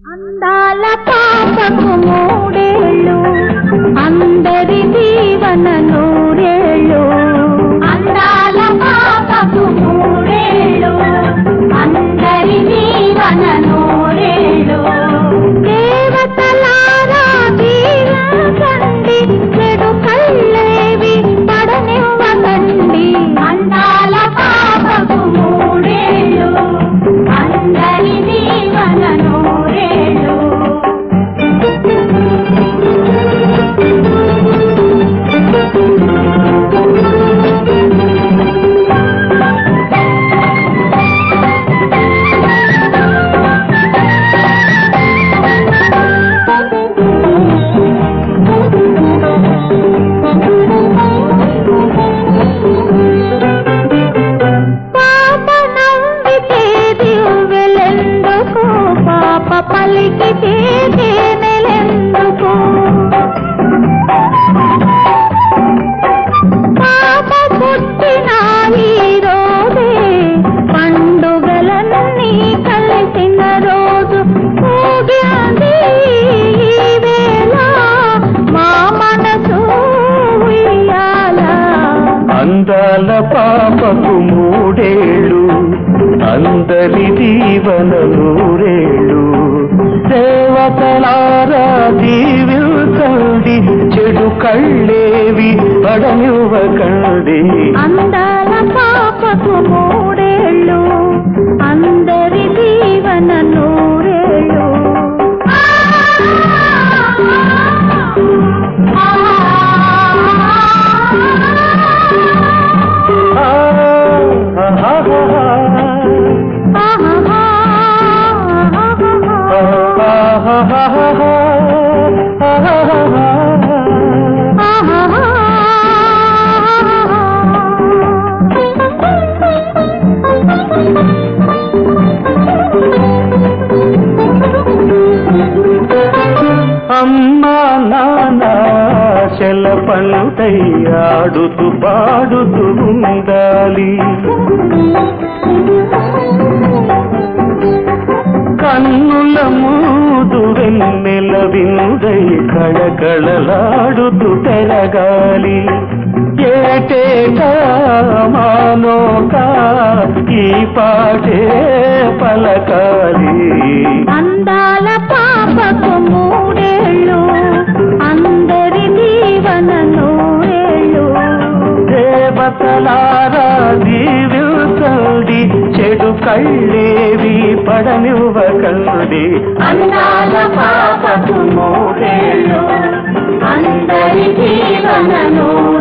అందాల పాపకు మూడేళ్ళు అందరి దీవన నూరేళ్ళు అందాల పాపకు మూడేళ్ళు అందరి దీవన నూరేళ్ళు దేవతలారా దీవించండి చెడు కళ్ళేవి పడనివ్వకండి అందాల పాపకు మూడేళ్ళు అందరి దీవన నూరేళ్ళు పాప నవ్వితే దివ్వెలెందుకు పాప పలికితే తేనెలెందుకు పాప పుట్టిన ఈ రోజే పండుగలన్నీ కలిసిన రోజు ఊగింది ఈ వేళ మా మనసు ఉయ్యాల అందాల పాపకు మూడేళ్ళు అందరి దీవన నూరేళ్ళు దేవతలారా దీవించండి చెడు కళ్ళేవి పడనివ్వకండి అందాల పాపకు మూడేళ్ళు అందరి దీవన నూరేళ్ళు ఆ, ఆహాహా, ఆహాహాహా, ఆహాహా. అమ్మా నాన్న శల పంటై ఆడుతూ పాడుతూ ఉండాలి కన్నుల మూదు వెన్నెల విందై కళకళలాడుతూ పెరగాలి ఏటేటా మానోక ఈ పాటే పలకాలి అందాల పాపకు మూడేళ్ళు అందరి దీవన నూరేళ్ళు దేవతలారా దీవించండి చెడు కళ్ళేవి పడనివ్వకండి అందాల పాపకు మూడేళ్ళు అందరి దీవన నూరేళ్ళు